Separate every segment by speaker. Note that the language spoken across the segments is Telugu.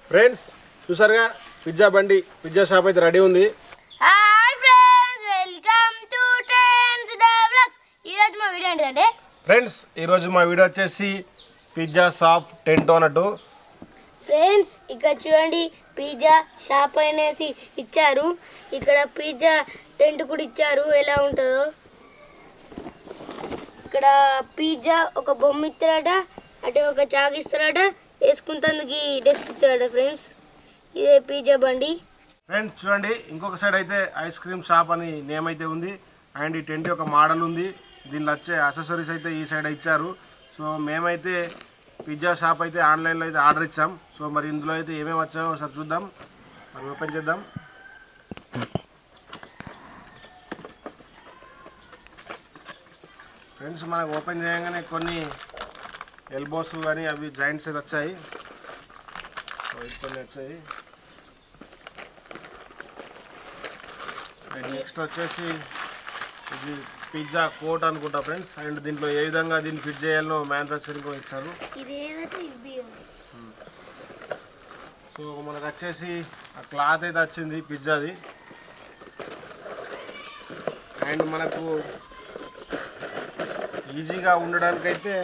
Speaker 1: ఫ్రెండ్స్ చూసారుగా పిజ్జా బండి పిజ్జా షాప్ అయితే రెడీ ఉంది
Speaker 2: hi friends welcome to trends develops ఈరోజు మా వీడియో ఏంటంటే
Speaker 1: ఫ్రెండ్స్ ఈరోజు మా వీడియో వచ్చేసి పిజ్జా షాప్ టెంట్ అన్నట్టు
Speaker 2: ఫ్రెండ్స్ ఇక్కడ చూడండి పిజ్జా షాప్ అనేసి ఇచ్చారు ఇక్కడ పిజ్జా టెంట్ కూడా ఇచ్చారు ఎలా ఉంటుందో ఇక్కడ పిజ్జా ఒక బొమ్మ ఇస్తారట అటే ఒక చాక్ ఇస్తారట వేసుకుంటందుకు డెస్క్ ఇస్తారట ఫ్రెండ్స్ ఇదే పిజ్జా బండి
Speaker 1: ఫ్రెండ్స్ చూడండి ఇంకొక సైడ్ అయితే ఐస్ క్రీమ్ షాప్ అని నేమ్ అయితే ఉంది అండ్ ఈ టెంట్ యొక్క మోడల్ ఉంది దీనిలో వచ్చే అసెసరీస్ అయితే ఈ సైడ్ ఇచ్చారు సో మేమైతే పిజ్జా షాప్ అయితే ఆన్లైన్లో అయితే ఆర్డర్ ఇచ్చాం సో మరి ఇందులో అయితే ఏమేమి వచ్చాయో ఒకసారి చూద్దాం మరి ఓపెన్ చేద్దాం ఫ్రెండ్స్ మనకు ఓపెన్ చేయగానే కొన్ని ఎల్బోస్ కానీ అవి జాయింట్స్ అయితే వచ్చాయి సో ఇవి కొన్ని వచ్చాయి అండ్ నెక్స్ట్ వచ్చేసి ఇది పిజ్జా కోట్ అనుకుంటా ఫ్రెండ్స్ అండ్ దీంట్లో ఏ విధంగా దీన్ని ఫిట్ చేయాలో మ్యానుఫ్యాక్చరింగ్ కూడా ఇచ్చారు
Speaker 2: ఇది ఏదైతే ఇది
Speaker 1: సో మనకు వచ్చేసి ఆ క్లాత్ అయితే వచ్చింది పిజ్జాది అండ్ మనకు ఈజీగా ఉండడానికైతే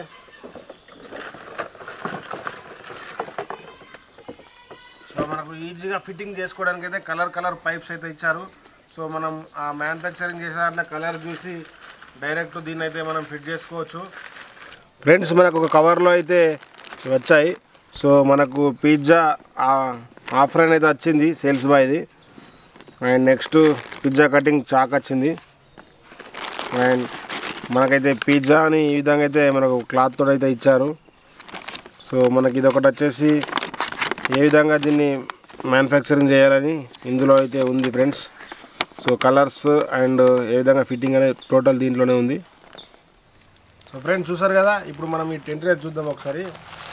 Speaker 1: సో మనకు ఈజీగా ఫిట్టింగ్ చేసుకోవడానికి అయితే కలర్ కలర్ పైప్స్ అయితే ఇచ్చారు సో మనం ఆ మ్యానుఫ్యాక్చరింగ్ చేసే దాంట్లో కలర్ చూసి డైరెక్ట్ దీన్ని అయితే మనం ఫిట్ చేసుకోవచ్చు ఫ్రెండ్స్ మనకు ఒక కవర్లో అయితే వచ్చాయి సో మనకు పిజ్జా ఆఫర్ అయితే వచ్చింది సేల్స్ బాయ్ది and next pizza cutting chalk వచ్చింది అండ్ మనకైతే పిజ్జా అని ఈ విధంగా అయితే మనకు క్లాత్ తోటి అయితే ఇచ్చారు సో మనకి ఇది ఒకటి వచ్చేసి ఏ విధంగా దీన్ని మ్యానుఫ్యాక్చరింగ్ చేయాలని ఇందులో అయితే ఉంది ఫ్రెండ్స్ సో కలర్స్ అండ్ ఏ విధంగా ఫిట్టింగ్ అనేది టోటల్ దీంట్లోనే ఉంది సో ఫ్రెండ్స్ చూసారు కదా ఇప్పుడు మనం ఈ టెంట్ అయితే చూద్దాం ఒకసారి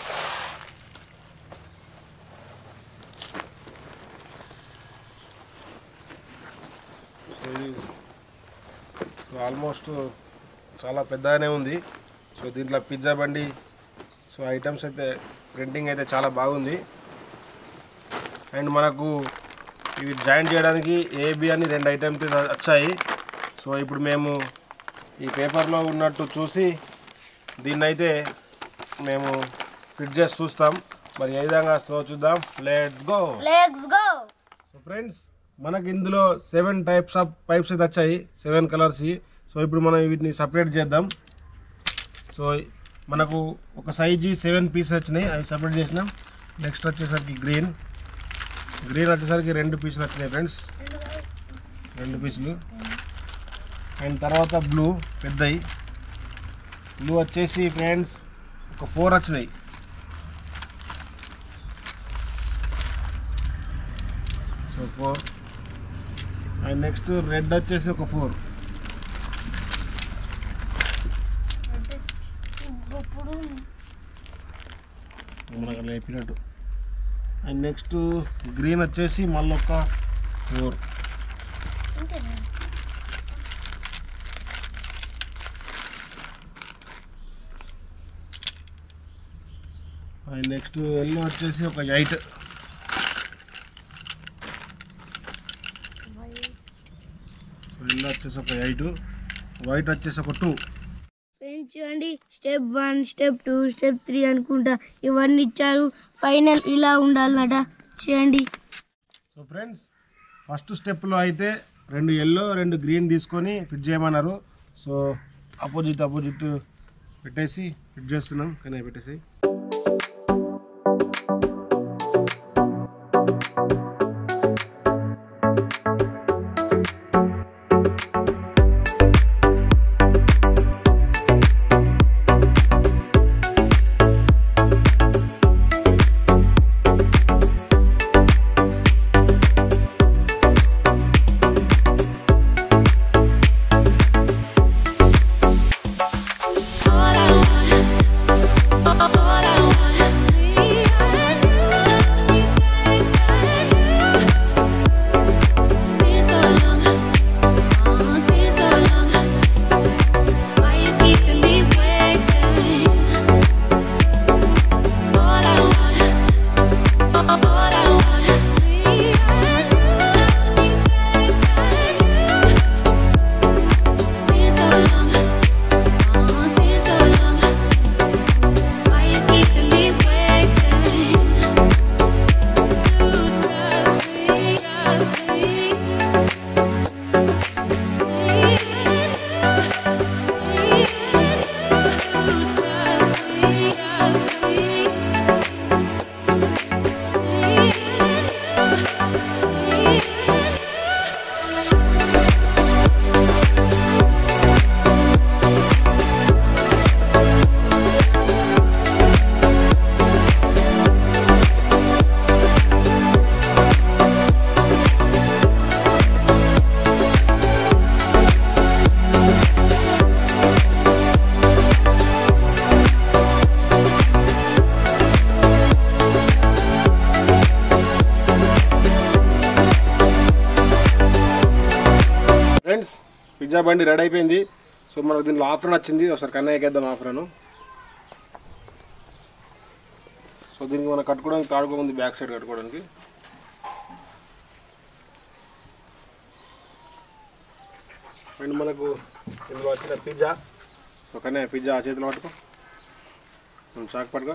Speaker 1: సో ఇది సో ఆల్మోస్ట్ చాలా పెద్దగానే ఉంది సో దీంట్లో పిజ్జా బండి సో ఐటమ్స్ అయితే ప్రింటింగ్ అయితే చాలా బాగుంది అండ్ మనకు ఇవి జాయిన్ చేయడానికి ఏబి అని రెండు ఐటమ్స్ వచ్చాయి సో ఇప్పుడు మేము ఈ పేపర్లో ఉన్నట్టు చూసి దీన్ని అయితే మేము ఫిట్ చేసి చూస్తాం మరి ఏ విధంగా వస్తుందో చూద్దాం let's go
Speaker 2: let's go
Speaker 1: so friends మనకి ఇందులో సెవెన్ టైప్స్ ఆఫ్ పైప్స్ అయితే వచ్చాయి సెవెన్ కలర్స్ సో ఇప్పుడు మనం వీటిని సపరేట్ చేద్దాం సో మనకు ఒక సైజు సెవెన్ పీసెస్ వచ్చినాయి అవి సపరేట్ చేసినాం నెక్స్ట్ వచ్చేసరికి గ్రీన్ గ్రీన్ వచ్చేసరికి రెండు పీసులు వచ్చినాయి ఫ్రెండ్స్ రెండు పీసులు అండ్ తర్వాత బ్లూ పెద్దవి బ్లూ వచ్చేసి ఫ్రెండ్స్ ఒక ఫోర్ వచ్చినాయి so four and next red వచ్చేసి ఒక ఫోర్ మనకు లేపినట్టు అండ్ నెక్స్ట్ గ్రీన్ వచ్చేసి మళ్ళీ ఒక ఫోర్ అండ్ నెక్స్ట్ ఎల్లో వచ్చేసి ఒక ఎయిట్ ఎల్లో వచ్చేసి ఒక ఎయిట్ వైట్ వచ్చేసి ఒక టూ
Speaker 2: ఫ్రెండ్స్ చూడండి step one step two step three అనుకుంటా ఇవన్నీ ఇచ్చారు ఫైనల్ ఇలా ఉండాలన్నట చూడండి
Speaker 1: సో ఫ్రెండ్స్ ఫస్ట్ స్టెప్లో అయితే రెండు ఎల్లో రెండు గ్రీన్ తీసుకొని ఫిట్ చేయమన్నారు సో అపోజిట్ అపోజిట్ పెట్టేసి ఫిట్ చేస్తున్నాం కానీ పెట్టేసి
Speaker 3: All I want, all I want. Me and you. Been so long, uh, been so long. Why you keeping me waiting? Lose trust me, trust me. Lose trust me, trust me.
Speaker 1: Friends pizza బండి రెడీ అయిపోయింది సో మనకు దీనిలో ఆఫర్ వచ్చింది ఒకసారి కన్నయ్యకి వేద్దాం ఆఫర్ను సో దీనికి మనం కట్టుకోవడానికి తాడుకోముంది బ్యాక్ సైడ్ కట్టుకోవడానికి అండ్ మనకు ఇందులో వచ్చిన పిజ్జా సో కన్నయ్య పిజ్జా ఆ చేతిలో పట్టుకో మనం చాకు పట్టుకో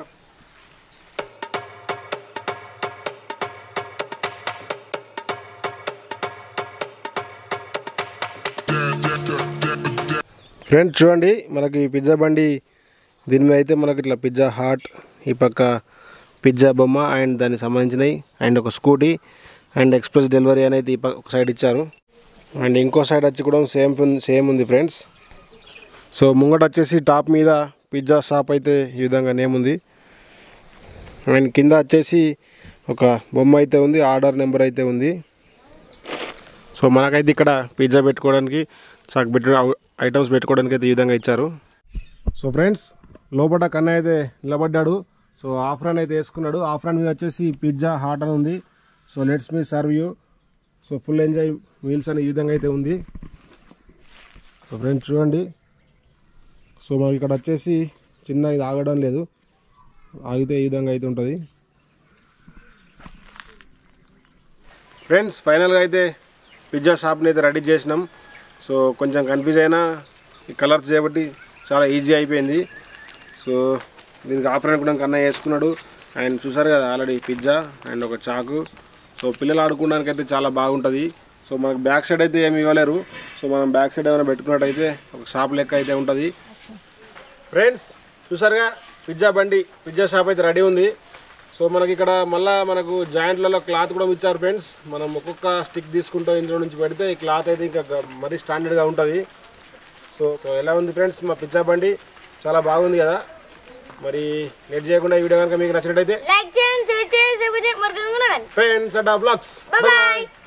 Speaker 1: ఫ్రెండ్స్ చూడండి మనకి ఈ పిజ్జా బండి దీని మీద అయితే మనకి ఇట్లా పిజ్జా హాట్ ఈ పక్క పిజ్జా బొమ్మ అండ్ దానికి సంబంధించినవి అండ్ ఒక స్కూటీ అండ్ ఎక్స్ప్రెస్ డెలివరీ అనేది ఈ పక్క ఒక సైడ్ ఇచ్చారు అండ్ ఇంకో సైడ్ వచ్చి కూడా సేమ్ సేమ్ ఉంది ఫ్రెండ్స్ సో ముంగట వచ్చేసి టాప్ మీద పిజ్జా షాప్ అయితే ఈ విధంగా నేమ్ ఉంది అండ్ కింద వచ్చేసి ఒక బొమ్మ అయితే ఉంది ఆర్డర్ నెంబర్ అయితే ఉంది సో మనకైతే ఇక్కడ పిజ్జా పెట్టుకోవడానికి చాక్ పెట్టు ఐటమ్స్ పెట్టుకోవడానికి అయితే ఈ విధంగా ఇచ్చారు సో ఫ్రెండ్స్ లోపల కన్నయ్య అయితే నిలబడ్డాడు సో ఆఫ్రాన్ అయితే వేసుకున్నాడు ఆఫ్రాన్ మీద వచ్చేసి పిజ్జా హాట్ అని ఉంది so let's me serve you so full enjoy meals అని ఈ విధంగా అయితే ఉంది సో ఫ్రెండ్స్ చూడండి సో మనకి ఇక్కడ వచ్చేసి చిన్న ఇది ఆగడం లేదు ఆగితే ఈ విధంగా అయితే ఉంటుంది ఫ్రెండ్స్ ఫైనల్గా అయితే పిజ్జా షాప్ని అయితే రెడీ చేసినాం సో కొంచెం కన్ఫ్యూజ్ అయినా ఈ కలర్స్ చేయబట్టి చాలా ఈజీ అయిపోయింది సో దీనికి ఆఫర్ కూడా కన్నా వేసుకున్నాడు ఆయన చూసారు కదా ఆల్రెడీ పిజ్జా అండ్ ఒక చాకు సో పిల్లలు ఆడుకోవడానికి అయితే చాలా బాగుంటుంది సో మనకు బ్యాక్ సైడ్ అయితే ఏమి ఇవ్వలేరు సో మనం బ్యాక్ సైడ్ ఏమైనా పెట్టుకున్నట్టయితే ఒక షాప్ లెక్క అయితే ఉంటుంది ఫ్రెండ్స్ చూసారుగా పిజ్జా బండి పిజ్జా షాప్ అయితే రెడీ ఉంది సో మనకి ఇక్కడ మళ్ళా మనకు జాయింట్లలో క్లాత్ కూడా ఇచ్చారు ఫ్రెండ్స్ మనం ఒక్కొక్క స్టిక్ తీసుకుంటాం ఇందులో నుంచి పెడితే ఈ క్లాత్ అయితే ఇంకా గ- మరీ స్టాండర్డ్గా ఉంటుంది సో సో ఎలా ఉంది ఫ్రెండ్స్ మా పిజ్జా బండి చాలా బాగుంది కదా మరి లేట్ చేయకుండా ఈ వీడియో కనుక మీకు నచ్చినట్టయితే
Speaker 2: లైక్ చేయండి షేర్ చేయండి సబ్స్క్రైబ్ చేయండి మరి కనుగొనగండి
Speaker 1: friends Adda blogs
Speaker 2: Bye bye.